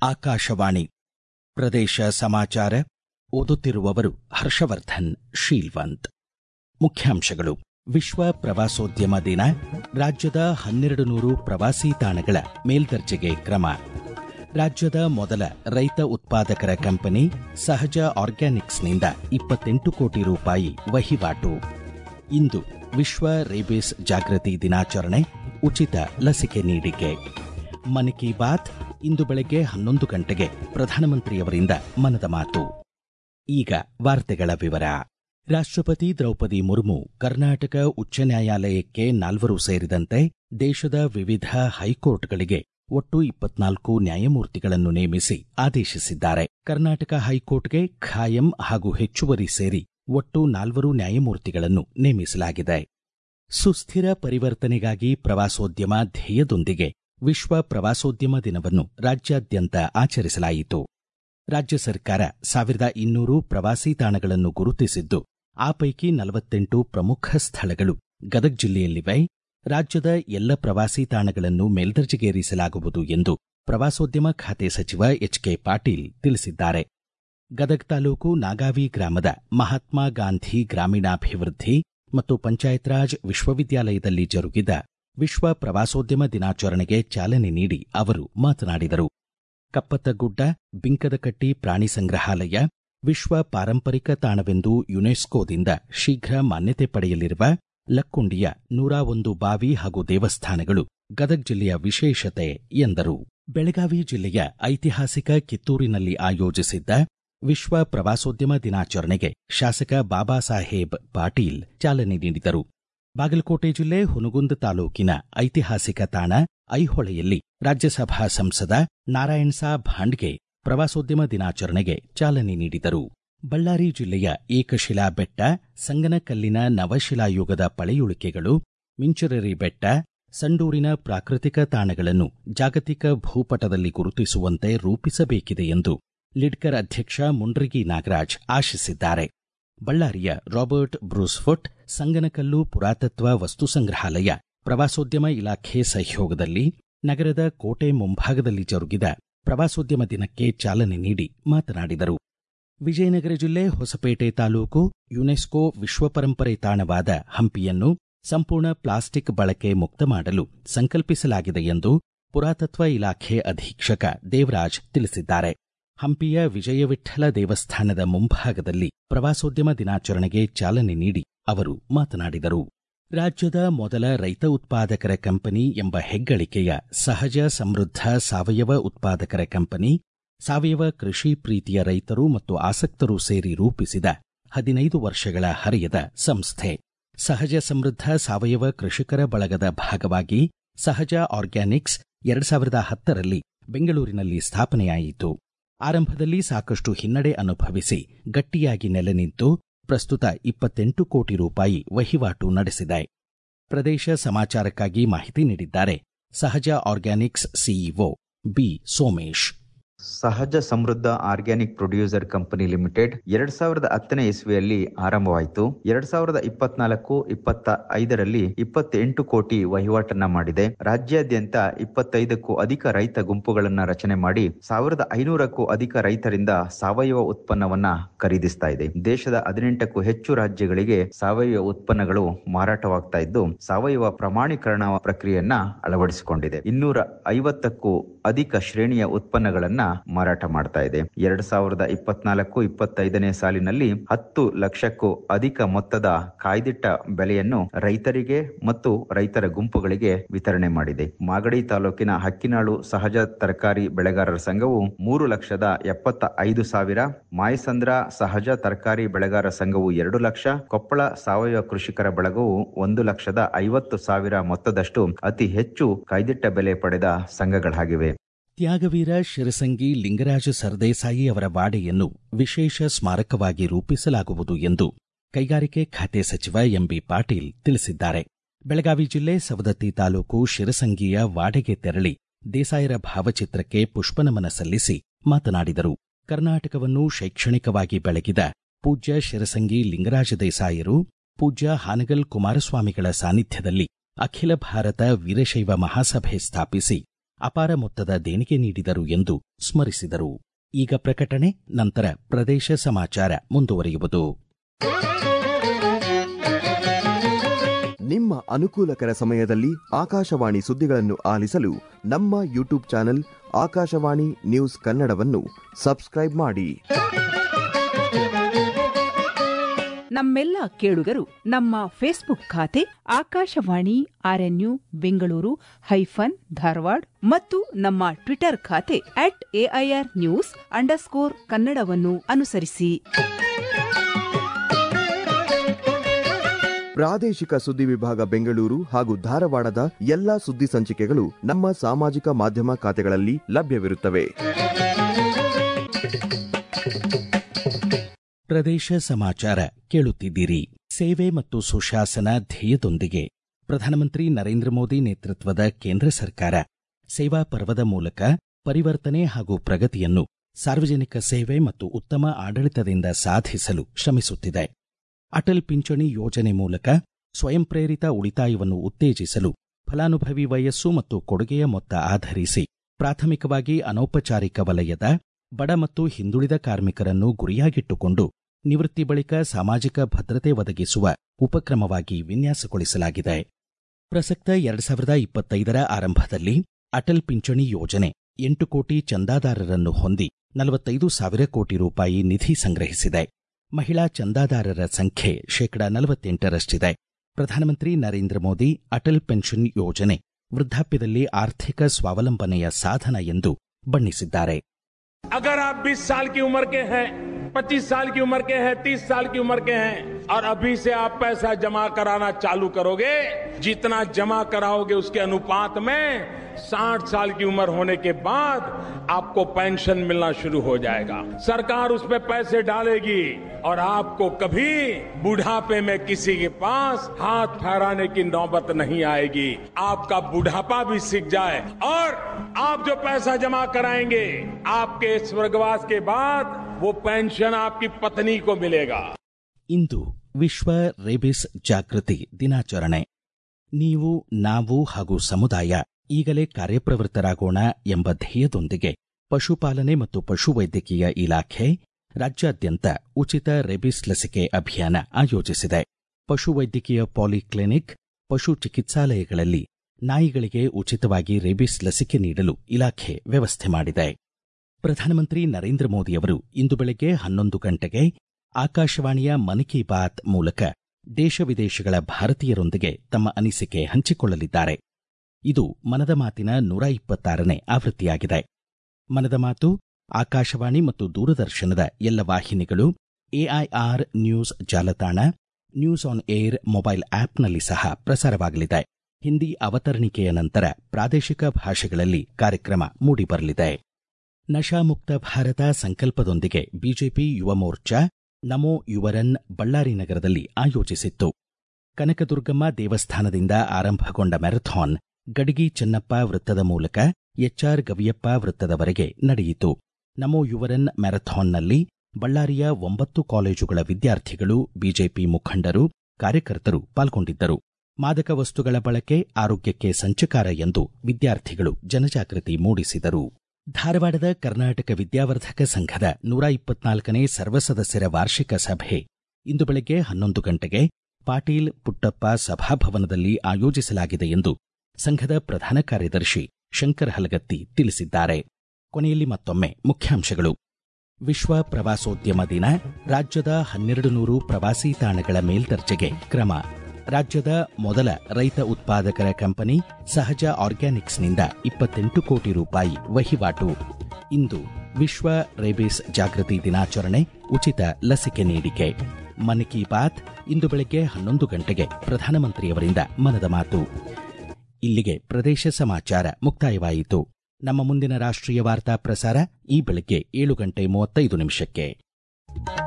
ಆಕಾಶವಾಣಿ ಪ್ರದೇಶ ಸಮಾಚಾರ ಓದುತ್ತಿರುವವರು ಹರ್ಷವರ್ಧನ್ ಶೀಲ್ವಂತ್ ಮುಖ್ಯಾಂಶಗಳು ವಿಶ್ವ ಪ್ರವಾಸೋದ್ಯಮ ದಿನ ರಾಜ್ಯದ ಹನ್ನೆರಡು ನೂರು ಪ್ರವಾಸಿ ತಾಣಗಳ ಮೇಲ್ದರ್ಜೆಗೆ ಕ್ರಮ ರಾಜ್ಯದ ಮೊದಲ ರೈತ ಉತ್ಪಾದಕರ ಕಂಪನಿ ಸಹಜ ಆರ್ಗ್ಯಾನಿಕ್ಸ್ನಿಂದ ಇಪ್ಪತ್ತೆಂಟು ಕೋಟಿ ರೂಪಾಯಿ ವಹಿವಾಟು ಇಂದು ವಿಶ್ವ ರೇಬಿಸ್ ಜಾಗೃತಿ ದಿನಾಚರಣೆ ಉಚಿತ ಲಸಿಕೆ ನೀಡಿಕೆ ಮನ್ ಕಿ ಬಾತ್ ಇಂದು ಬೆಳಗ್ಗೆ ಹನ್ನೊಂದು ಗಂಟೆಗೆ ಪ್ರಧಾನಮಂತ್ರಿಯವರಿಂದ ಮನದ ಮಾತು ಈಗ ವಾರ್ತೆಗಳ ವಿವರ ರಾಷ್ಟ್ರಪತಿ ದ್ರೌಪದಿ ಮುರ್ಮು ಕರ್ನಾಟಕ ಉಚ್ಚ ನ್ಯಾಯಾಲಯಕ್ಕೆ ನಾಲ್ವರು ಸೇರಿದಂತೆ ದೇಶದ ವಿವಿಧ ಹೈಕೋರ್ಟ್ಗಳಿಗೆ ಒಟ್ಟು ಇಪ್ಪತ್ನಾಲ್ಕು ನ್ಯಾಯಮೂರ್ತಿಗಳನ್ನು ನೇಮಿಸಿ ಆದೇಶಿಸಿದ್ದಾರೆ ಕರ್ನಾಟಕ ಹೈಕೋರ್ಟ್ಗೆ ಖಾಯಂ ಹಾಗೂ ಹೆಚ್ಚುವರಿ ಸೇರಿ ಒಟ್ಟು ನಾಲ್ವರು ನ್ಯಾಯಮೂರ್ತಿಗಳನ್ನು ನೇಮಿಸಲಾಗಿದೆ ಸುಸ್ಥಿರ ಪರಿವರ್ತನೆಗಾಗಿ ಪ್ರವಾಸೋದ್ಯಮ ಧ್ಯೇಯದೊಂದಿಗೆ ವಿಶ್ವ ಪ್ರವಾಸೋದ್ಯಮ ದಿನವನ್ನು ರಾಜ್ಯಾದ್ಯಂತ ಆಚರಿಸಲಾಯಿತು ರಾಜ್ಯ ಸರ್ಕಾರ ಸಾವಿರದ ಇನ್ನೂರು ಪ್ರವಾಸಿ ತಾಣಗಳನ್ನು ಗುರುತಿಸಿದ್ದು ಆ ಪೈಕಿ ನಲವತ್ತೆಂಟು ಪ್ರಮುಖ ಸ್ಥಳಗಳು ಗದಗ ಜಿಲ್ಲೆಯಲ್ಲಿವೆ ರಾಜ್ಯದ ಎಲ್ಲ ಪ್ರವಾಸಿ ತಾಣಗಳನ್ನು ಮೇಲ್ದರ್ಜೆಗೇರಿಸಲಾಗುವುದು ಎಂದು ಪ್ರವಾಸೋದ್ಯಮ ಖಾತೆ ಸಚಿವ ಎಚ್ ಕೆ ಪಾಟೀಲ್ ತಿಳಿಸಿದ್ದಾರೆ ಗದಗ ತಾಲೂಕು ನಾಗಾವಿ ಗ್ರಾಮದ ಮಹಾತ್ಮ ಗಾಂಧಿ ಗ್ರಾಮೀಣಾಭಿವೃದ್ಧಿ ಮತ್ತು ಪಂಚಾಯತ್ ರಾಜ್ ವಿಶ್ವವಿದ್ಯಾಲಯದಲ್ಲಿ ಜರುಗಿದ ವಿಶ್ವ ಪ್ರವಾಸೋದ್ಯಮ ದಿನಾಚರಣೆಗೆ ಚಾಲನೆ ನೀಡಿ ಅವರು ಮಾತನಾಡಿದರು ಕಪ್ಪತ್ತಗುಡ್ಡ ಬಿಂಕದಕಟ್ಟಿ ಪ್ರಾಣಿ ಸಂಗ್ರಹಾಲಯ ವಿಶ್ವ ಪಾರಂಪರಿಕ ತಾಣವೆಂದು ಯುನೆಸ್ಕೋದಿಂದ ಶೀಘ್ರ ಮಾನ್ಯತೆ ಪಡೆಯಲಿರುವ ಲಕ್ಕುಂಡಿಯ ನೂರ ಒಂದು ಬಾವಿ ಹಾಗೂ ದೇವಸ್ಥಾನಗಳು ಗದಗ ಜಿಲ್ಲೆಯ ವಿಶೇಷತೆ ಎಂದರು ಬೆಳಗಾವಿ ಜಿಲ್ಲೆಯ ಐತಿಹಾಸಿಕ ಕಿತ್ತೂರಿನಲ್ಲಿ ಆಯೋಜಿಸಿದ್ದ ವಿಶ್ವ ಪ್ರವಾಸೋದ್ಯಮ ದಿನಾಚರಣೆಗೆ ಶಾಸಕ ಬಾಬಾ ಸಾಹೇಬ್ ಪಾಟೀಲ್ ಚಾಲನೆ ನೀಡಿದರು ಬಾಗಲಕೋಟೆ ಜಿಲ್ಲೆ ಹುನಗುಂದ ತಾಲೂಕಿನ ಐತಿಹಾಸಿಕ ತಾಣ ಐಹೊಳೆಯಲ್ಲಿ ರಾಜ್ಯಸಭಾ ಸಂಸದ ನಾರಾಯಣ್ ಸಾ ಭಾಂಡ್ಗೆ ಪ್ರವಾಸೋದ್ಯಮ ದಿನಾಚರಣೆಗೆ ಚಾಲನೆ ನೀಡಿದರು ಬಳ್ಳಾರಿ ಜಿಲ್ಲೆಯ ಏಕಶಿಲಾ ಬೆಟ್ಟ ಸಂಗನಕಲ್ಲಿನ ನವಶಿಲಾಯುಗದ ಪಳೆಯುಳಿಕೆಗಳು ಮಿಂಚರರಿ ಬೆಟ್ಟ ಸಂಡೂರಿನ ಪ್ರಾಕೃತಿಕ ತಾಣಗಳನ್ನು ಜಾಗತಿಕ ಭೂಪಟದಲ್ಲಿ ಗುರುತಿಸುವಂತೆ ರೂಪಿಸಬೇಕಿದೆ ಎಂದು ಲಿಡ್ಕರ್ ಅಧ್ಯಕ್ಷ ಮುಂಡ್ರಿಗಿ ನಾಗರಾಜ್ ಆಶಿಸಿದ್ದಾರೆ ಬಳ್ಳಾರಿಯ ರಾಬರ್ಟ್ ಬ್ರೂಸ್ಫುಟ್ ಸಂಗನಕಲ್ಲು ಪುರಾತತ್ವ ವಸ್ತು ಸಂಗ್ರಹಾಲಯ ಪ್ರವಾಸೋದ್ಯಮ ಇಲಾಖೆ ಸಹಯೋಗದಲ್ಲಿ ನಗರದ ಕೋಟೆ ಮುಂಭಾಗದಲ್ಲಿ ಜರುಗಿದ ಪ್ರವಾಸೋದ್ಯಮ ದಿನಕ್ಕೆ ಚಾಲನೆ ನೀಡಿ ಮಾತನಾಡಿದರು ವಿಜಯನಗರ ಜಿಲ್ಲೆ ಹೊಸಪೇಟೆ ತಾಲೂಕು ಯುನೆಸ್ಕೋ ವಿಶ್ವ ಪರಂಪರೆ ತಾಣವಾದ ಹಂಪಿಯನ್ನು ಸಂಪೂರ್ಣ ಪ್ಲಾಸ್ಟಿಕ್ ಬಳಕೆ ಮುಕ್ತ ಮಾಡಲು ಸಂಕಲ್ಪಿಸಲಾಗಿದೆ ಎಂದು ಪುರಾತತ್ವ ಇಲಾಖೆ ಅಧೀಕ್ಷಕ ದೇವರಾಜ್ ತಿಳಿಸಿದ್ದಾರೆ ಹಂಪಿಯ ವಿಜಯವಿಠಲ ದೇವಸ್ಥಾನದ ಮುಂಭಾಗದಲ್ಲಿ ಪ್ರವಾಸೋದ್ಯಮ ದಿನಾಚರಣೆಗೆ ಚಾಲನೆ ನೀಡಿ ಅವರು ಮಾತನಾಡಿದರು ರಾಜ್ಯದ ಮೊದಲ ರೈತ ಉತ್ಪಾದಕರ ಕಂಪನಿ ಎಂಬ ಹೆಗ್ಗಳಿಕೆಯ ಸಹಜ ಸಮೃದ್ಧ ಸಾವಯವ ಉತ್ಪಾದಕರ ಕಂಪನಿ ಸಾವಯವ ಕೃಷಿ ಪ್ರೀತಿಯ ರೈತರು ಮತ್ತು ಆಸಕ್ತರು ಸೇರಿ ರೂಪಿಸಿದ ಹದಿನೈದು ವರ್ಷಗಳ ಹರೆಯದ ಸಂಸ್ಥೆ ಸಹಜ ಸಮೃದ್ಧ ಸಾವಯವ ಕೃಷಿಕರ ಬಳಗದ ಭಾಗವಾಗಿ ಸಹಜ ಆರ್ಗ್ಯಾನಿಕ್ಸ್ ಎರಡ್ ಸಾವಿರದ ಹತ್ತರಲ್ಲಿ ಬೆಂಗಳೂರಿನಲ್ಲಿ ಸ್ಥಾಪನೆಯಾಯಿತು ಆರಂಭದಲ್ಲಿ ಸಾಕಷ್ಟು ಹಿನ್ನಡೆ ಅನುಭವಿಸಿ ಗಟ್ಟಿಯಾಗಿ ನೆಲೆ ನಿಂತು ಪ್ರಸ್ತುತ ಇಪ್ಪತ್ತೆಂಟು ಕೋಟಿ ರೂಪಾಯಿ ವಹಿವಾಟು ನಡೆಸಿದೆ ಪ್ರದೇಶ ಸಮಾಚಾರಕ್ಕಾಗಿ ಮಾಹಿತಿ ನೀಡಿದ್ದಾರೆ ಸಹಜ ಆರ್ಗ್ಯಾನಿಕ್ಸ್ ಸಿಇಒ ಬಿ ಸೋಮೇಶ್ ಸಹಜ ಸಮೃದ್ಧ ಆರ್ಗ್ಯಾನಿಕ್ ಪ್ರೊಡ್ಯೂಸರ್ ಕಂಪನಿ ಲಿಮಿಟೆಡ್ ಎರಡ್ ಸಾವಿರದ ಹತ್ತನೇ ಇಸ್ವಿಯಲ್ಲಿ ಆರಂಭವಾಯಿತು ಎರಡ್ ಸಾವಿರದ ಇಪ್ಪತ್ನಾಲ್ಕು ಇಪ್ಪತ್ತ ಐದರಲ್ಲಿ ಇಪ್ಪತ್ತೆಂಟು ಕೋಟಿ ವಹಿವಾಟನ್ನ ಮಾಡಿದೆ ರಾಜ್ಯಾದ್ಯಂತ ಇಪ್ಪತ್ತೈದಕ್ಕೂ ಅಧಿಕ ರೈತ ಗುಂಪುಗಳನ್ನ ರಚನೆ ಮಾಡಿ ಸಾವಿರದ ಐನೂರಕ್ಕೂ ಅಧಿಕ ರೈತರಿಂದ ಸಾವಯವ ಉತ್ಪನ್ನವನ್ನ ಖರೀದಿಸ್ತಾ ಇದೆ ದೇಶದ ಹದಿನೆಂಟಕ್ಕೂ ಹೆಚ್ಚು ರಾಜ್ಯಗಳಿಗೆ ಸಾವಯವ ಉತ್ಪನ್ನಗಳು ಮಾರಾಟವಾಗ್ತಾ ಇದ್ದು ಸಾವಯವ ಪ್ರಮಾಣೀಕರಣ ಪ್ರಕ್ರಿಯೆಯನ್ನ ಅಳವಡಿಸಿಕೊಂಡಿದೆ ಇನ್ನೂರ ಐವತ್ತಕ್ಕೂ ಅಧಿಕ ಶ್ರೇಣಿಯ ಉತ್ಪನ್ನಗಳನ್ನ ಮಾರಾಟ ಮಾಡ್ತಾ ಇದೆ ಎರಡ್ ಸಾವಿರದ ಇಪ್ಪತ್ನಾಲ್ಕು ಇಪ್ಪತ್ತೈದನೇ ಸಾಲಿನಲ್ಲಿ ಹತ್ತು ಲಕ್ಷಕ್ಕೂ ಅಧಿಕ ಮೊತ್ತದ ಕಾಯ್ದಿಟ್ಟ ಬೆಲೆಯನ್ನು ರೈತರಿಗೆ ಮತ್ತು ರೈತರ ಗುಂಪುಗಳಿಗೆ ವಿತರಣೆ ಮಾಡಿದೆ ಮಾಗಡಿ ತಾಲೂಕಿನ ಹಕ್ಕಿನಾಳು ಸಹಜ ತರಕಾರಿ ಬೆಳೆಗಾರರ ಸಂಘವು ಮೂರು ಲಕ್ಷದ ಎಪ್ಪತ್ತ ಐದು ಸಾವಿರ ಮಾಯಸಂದ್ರ ಸಹಜ ತರಕಾರಿ ಬೆಳೆಗಾರರ ಸಂಘವು ಎರಡು ಲಕ್ಷ ಕೊಪ್ಪಳ ಸಾವಯವ ಕೃಷಿಕರ ಬಳಗವು ಒಂದು ಲಕ್ಷದ ಐವತ್ತು ಸಾವಿರ ಮೊತ್ತದಷ್ಟು ಅತಿ ಹೆಚ್ಚು ಕಾಯ್ದಿಟ್ಟ ಬೆಲೆ ಪಡೆದ ಸಂಘಗಳಾಗಿವೆ ತ್ಯಾಗವೀರ ಶಿರಸಂಗಿ ಲಿಂಗರಾಜ ಸರ್ದೇಸಾಯಿ ಅವರ ವಾಡೆಯನ್ನು ವಿಶೇಷ ಸ್ಮಾರಕವಾಗಿ ರೂಪಿಸಲಾಗುವುದು ಎಂದು ಕೈಗಾರಿಕೆ ಖಾತೆ ಸಚಿವ ಎಂಬಿ ಪಾಟೀಲ್ ತಿಳಿಸಿದ್ದಾರೆ ಬೆಳಗಾವಿ ಜಿಲ್ಲೆ ಸವದತ್ತಿ ತಾಲೂಕು ಶಿರಸಂಗಿಯ ವಾಡೆಗೆ ತೆರಳಿ ದೇಸಾಯರ ಭಾವಚಿತ್ರಕ್ಕೆ ಪುಷ್ಪನಮನ ಸಲ್ಲಿಸಿ ಮಾತನಾಡಿದರು ಕರ್ನಾಟಕವನ್ನು ಶೈಕ್ಷಣಿಕವಾಗಿ ಬೆಳಗಿದ ಪೂಜ್ಯ ಶಿರಸಂಗಿ ಲಿಂಗರಾಜ ದೇಸಾಯರು ಪೂಜ್ಯ ಹಾನಗಲ್ ಕುಮಾರಸ್ವಾಮಿಗಳ ಸಾನ್ನಿಧ್ಯದಲ್ಲಿ ಅಖಿಲ ಭಾರತ ವೀರಶೈವ ಮಹಾಸಭೆ ಸ್ಥಾಪಿಸಿ ಅಪಾರ ಮೊತ್ತದ ದೇಣಿಗೆ ನೀಡಿದರು ಎಂದು ಸ್ಮರಿಸಿದರು ಈಗ ಪ್ರಕಟಣೆ ನಂತರ ಪ್ರದೇಶ ಸಮಾಚಾರ ಮುಂದುವರಿಯುವುದು ನಿಮ್ಮ ಅನುಕೂಲಕರ ಸಮಯದಲ್ಲಿ ಆಕಾಶವಾಣಿ ಸುದ್ದಿಗಳನ್ನು ಆಲಿಸಲು ನಮ್ಮ ಯೂಟ್ಯೂಬ್ ಚಾನೆಲ್ ಆಕಾಶವಾಣಿ ನ್ಯೂಸ್ ಕನ್ನಡವನ್ನು ಸಬ್ಸ್ಕ್ರೈಬ್ ಮಾಡಿ ನಮ್ಮೆಲ್ಲ ಕೇಳುಗರು ನಮ್ಮ ಫೇಸ್ಬುಕ್ ಖಾತೆ ಆಕಾಶವಾಣಿ ಆರ್ಎನ್ಯು ಬೆಂಗಳೂರು ಹೈಫನ್ ಧಾರವಾಡ ಮತ್ತು ನಮ್ಮ ಟ್ವಿಟರ್ ಖಾತೆ ಅಟ್ ಎಐಆರ್ ನ್ಯೂಸ್ ಅಂಡರ್ಸ್ಕೋರ್ ಕನ್ನಡವನ್ನು ಅನುಸರಿಸಿ ಪ್ರಾದೇಶಿಕ ಸುದ್ದಿ ವಿಭಾಗ ಬೆಂಗಳೂರು ಹಾಗೂ ಧಾರವಾಡದ ಎಲ್ಲಾ ಸುದ್ದಿ ಸಂಚಿಕೆಗಳು ನಮ್ಮ ಸಾಮಾಜಿಕ ಮಾಧ್ಯಮ ಖಾತೆಗಳಲ್ಲಿ ಲಭ್ಯವಿರುತ್ತವೆ ಪ್ರದೇಶ ಸಮಾಚಾರ ಕೇಳುತ್ತಿದ್ದೀರಿ ಸೇವೆ ಮತ್ತು ಸುಶಾಸನ ಧ್ಯೇಯದೊಂದಿಗೆ ಪ್ರಧಾನಮಂತ್ರಿ ನರೇಂದ್ರ ಮೋದಿ ನೇತೃತ್ವದ ಕೇಂದ್ರ ಸರ್ಕಾರ ಸೇವಾ ಪರ್ವದ ಮೂಲಕ ಪರಿವರ್ತನೆ ಹಾಗೂ ಪ್ರಗತಿಯನ್ನು ಸಾರ್ವಜನಿಕ ಸೇವೆ ಮತ್ತು ಉತ್ತಮ ಆಡಳಿತದಿಂದ ಸಾಧಿಸಲು ಶ್ರಮಿಸುತ್ತಿದೆ ಅಟಲ್ ಪಿಂಚಣಿ ಯೋಜನೆ ಮೂಲಕ ಸ್ವಯಂ ಪ್ರೇರಿತ ಉಳಿತಾಯವನ್ನು ಉತ್ತೇಜಿಸಲು ಫಲಾನುಭವಿ ವಯಸ್ಸು ಮತ್ತು ಕೊಡುಗೆಯ ಮೊತ್ತ ಆಧರಿಸಿ ಪ್ರಾಥಮಿಕವಾಗಿ ಅನೌಪಚಾರಿಕ ವಲಯದ ಬಡ ಮತ್ತು ಹಿಂದುಳಿದ ಕಾರ್ಮಿಕರನ್ನು ಗುರಿಯಾಗಿಟ್ಟುಕೊಂಡು ನಿವೃತ್ತಿ ಬಳಿಕ ಸಾಮಾಜಿಕ ಭದ್ರತೆ ಒದಗಿಸುವ ಉಪಕ್ರಮವಾಗಿ ವಿನ್ಯಾಸಗೊಳಿಸಲಾಗಿದೆ ಪ್ರಸಕ್ತ ಎರಡ್ ಸಾವಿರದ ಇಪ್ಪತ್ತೈದರ ಆರಂಭದಲ್ಲಿ ಅಟಲ್ ಪಿಂಚಣಿ ಯೋಜನೆ ಎಂಟು ಕೋಟಿ ಚಂದಾದಾರರನ್ನು ಹೊಂದಿ ನಲವತ್ತೈದು ಸಾವಿರ ಕೋಟಿ ರೂಪಾಯಿ ನಿಧಿ ಸಂಗ್ರಹಿಸಿದೆ ಮಹಿಳಾ ಚಂದಾದಾರರ ಸಂಖ್ಯೆ ಶೇಕಡಾ ನಲವತ್ತೆಂಟರಷ್ಟಿದೆ ಪ್ರಧಾನಮಂತ್ರಿ ನರೇಂದ್ರ ಮೋದಿ ಅಟಲ್ ಪೆನ್ಷನ್ ಯೋಜನೆ ವೃದ್ಧಾಪ್ಯದಲ್ಲಿ ಆರ್ಥಿಕ ಸ್ವಾವಲಂಬನೆಯ ಸಾಧನ ಎಂದು ಬಣ್ಣಿಸಿದ್ದಾರೆ अगर आप 20 साल की उम्र के हैं 25 साल की उम्र के हैं 30 साल की उम्र के हैं और अभी से आप पैसा जमा कराना चालू करोगे जितना जमा कराओगे उसके अनुपात में 60 साल की उम्र होने के बाद आपको पेंशन मिलना शुरू हो जाएगा सरकार उस पर पैसे डालेगी और आपको कभी बुढ़ापे में किसी के पास हाथ फहराने की नौबत नहीं आएगी आपका बुढ़ापा भी सीख जाए और आप जो पैसा जमा कराएंगे आपके स्वर्गवास के बाद वो पेंशन आपकी पत्नी को मिलेगा ಇಂದು ವಿಶ್ವ ರೇಬಿಸ್ ಜಾಗೃತಿ ದಿನಾಚರಣೆ ನೀವು ನಾವು ಹಾಗೂ ಸಮುದಾಯ ಈಗಲೇ ಕಾರ್ಯಪ್ರವೃತ್ತರಾಗೋಣ ಎಂಬ ಧ್ಯೇಯದೊಂದಿಗೆ ಪಶುಪಾಲನೆ ಮತ್ತು ಪಶುವೈದ್ಯಕೀಯ ಇಲಾಖೆ ರಾಜ್ಯಾದ್ಯಂತ ಉಚಿತ ರೇಬಿಸ್ ಲಸಿಕೆ ಅಭಿಯಾನ ಆಯೋಜಿಸಿದೆ ಪಶುವೈದ್ಯಕೀಯ ಪಾಲಿಕ್ಲಿನಿಕ್ ಪಶು ಚಿಕಿತ್ಸಾಲಯಗಳಲ್ಲಿ ನಾಯಿಗಳಿಗೆ ಉಚಿತವಾಗಿ ರೇಬಿಸ್ ಲಸಿಕೆ ನೀಡಲು ಇಲಾಖೆ ವ್ಯವಸ್ಥೆ ಮಾಡಿದೆ ಪ್ರಧಾನಮಂತ್ರಿ ನರೇಂದ್ರ ಮೋದಿಯವರು ಇಂದು ಬೆಳಗ್ಗೆ ಹನ್ನೊಂದು ಗಂಟೆಗೆ ಆಕಾಶವಾಣಿಯ ಮನ್ ಕಿ ಬಾತ್ ಮೂಲಕ ದೇಶ ವಿದೇಶಗಳ ಭಾರತೀಯರೊಂದಿಗೆ ತಮ್ಮ ಅನಿಸಿಕೆ ಹಂಚಿಕೊಳ್ಳಲಿದ್ದಾರೆ ಇದು ಮನದ ಮಾತಿನ ನೂರ ಇಪ್ಪತ್ತಾರನೇ ಆವೃತ್ತಿಯಾಗಿದೆ ಮನದ ಮಾತು ಆಕಾಶವಾಣಿ ಮತ್ತು ದೂರದರ್ಶನದ ಎಲ್ಲ ವಾಹಿನಿಗಳು ಎಐಆರ್ ನ್ಯೂಸ್ ಜಾಲತಾಣ ನ್ಯೂಸ್ ಆನ್ ಏರ್ ಮೊಬೈಲ್ ಆಪ್ನಲ್ಲಿ ಸಹ ಪ್ರಸಾರವಾಗಲಿದೆ ಹಿಂದಿ ಅವತರಣಿಕೆಯ ನಂತರ ಪ್ರಾದೇಶಿಕ ಭಾಷೆಗಳಲ್ಲಿ ಕಾರ್ಯಕ್ರಮ ಮೂಡಿಬರಲಿದೆ ನಶಾಮುಕ್ತ ಭಾರತ ಸಂಕಲ್ಪದೊಂದಿಗೆ ಬಿಜೆಪಿ ಯುವ ಮೋರ್ಚಾ ನಮೋ ಯುವರನ್ ಬಳ್ಳಾರಿ ನಗರದಲ್ಲಿ ಆಯೋಜಿಸಿತ್ತು ಕನಕದುರ್ಗಮ್ಮ ದೇವಸ್ಥಾನದಿಂದ ಆರಂಭಗೊಂಡ ಮ್ಯಾರಥಾನ್ ಗಡಗಿ ಚೆನ್ನಪ್ಪ ವೃತ್ತದ ಮೂಲಕ ಎಚ್ಆರ್ ಗವಿಯಪ್ಪ ವೃತ್ತದವರೆಗೆ ನಡೆಯಿತು ನಮೋ ಯುವರನ್ ಮ್ಯಾರಥಾನ್ನಲ್ಲಿ ಬಳ್ಳಾರಿಯ ಒಂಬತ್ತು ಕಾಲೇಜುಗಳ ವಿದ್ಯಾರ್ಥಿಗಳು ಬಿಜೆಪಿ ಮುಖಂಡರು ಕಾರ್ಯಕರ್ತರು ಪಾಲ್ಗೊಂಡಿದ್ದರು ಮಾದಕ ವಸ್ತುಗಳ ಬಳಕೆ ಆರೋಗ್ಯಕ್ಕೆ ಸಂಚಕಾರ ಎಂದು ವಿದ್ಯಾರ್ಥಿಗಳು ಜನಜಾಗೃತಿ ಮೂಡಿಸಿದರು ಧಾರವಾಡದ ಕರ್ನಾಟಕ ವಿದ್ಯಾವರ್ಧಕ ಸಂಘದ ನೂರ ಇಪ್ಪತ್ನಾಲ್ಕನೇ ಸರ್ವಸದಸ್ಯರ ವಾರ್ಷಿಕ ಸಭೆ ಇಂದು ಬೆಳಗ್ಗೆ ಹನ್ನೊಂದು ಗಂಟೆಗೆ ಪಾಟೀಲ್ ಪುಟ್ಟಪ್ಪ ಸಭಾಭವನದಲ್ಲಿ ಆಯೋಜಿಸಲಾಗಿದೆ ಎಂದು ಸಂಘದ ಪ್ರಧಾನ ಕಾರ್ಯದರ್ಶಿ ಶಂಕರ್ ಹಲಗತ್ತಿ ತಿಳಿಸಿದ್ದಾರೆ ಕೊನೆಯಲ್ಲಿ ಮತ್ತೊಮ್ಮೆ ಮುಖ್ಯಾಂಶಗಳು ವಿಶ್ವ ಪ್ರವಾಸೋದ್ಯಮ ದಿನ ರಾಜ್ಯದ ಹನ್ನೆರಡು ನೂರು ಪ್ರವಾಸಿ ತಾಣಗಳ ಮೇಲ್ದರ್ಜೆಗೆ ಕ್ರಮ ರಾಜ್ಯದ ಮೊದಲ ರೈತ ಉತ್ಪಾದಕರ ಕಂಪನಿ ಸಹಜ ಆರ್ಗ್ಯಾನಿಕ್ಸ್ನಿಂದ ಇಪ್ಪತ್ತೆಂಟು ಕೋಟಿ ರೂಪಾಯಿ ವಹಿವಾಟು ಇಂದು ವಿಶ್ವ ರೇಬಿಸ್ ಜಾಗೃತಿ ದಿನಾಚರಣೆ ಉಚಿತ ಲಸಿಕೆ ನೀಡಿಕೆ ಮನ್ ಕಿ ಬಾತ್ ಇಂದು ಬೆಳಗ್ಗೆ ಹನ್ನೊಂದು ಗಂಟೆಗೆ ಪ್ರಧಾನಮಂತ್ರಿಯವರಿಂದ ಮನದ ಮಾತು ಇಲ್ಲಿಗೆ ಪ್ರದೇಶ ಸಮಾಚಾರ ಮುಕ್ತಾಯವಾಯಿತು ನಮ್ಮ ಮುಂದಿನ ರಾಷ್ಟ್ರೀಯ ವಾರ್ತಾ ಪ್ರಸಾರ ಈ ಬೆಳಗ್ಗೆ ಏಳು ಗಂಟೆ ಮೂವತ್ತೈದು ನಿಮಿಷಕ್ಕೆ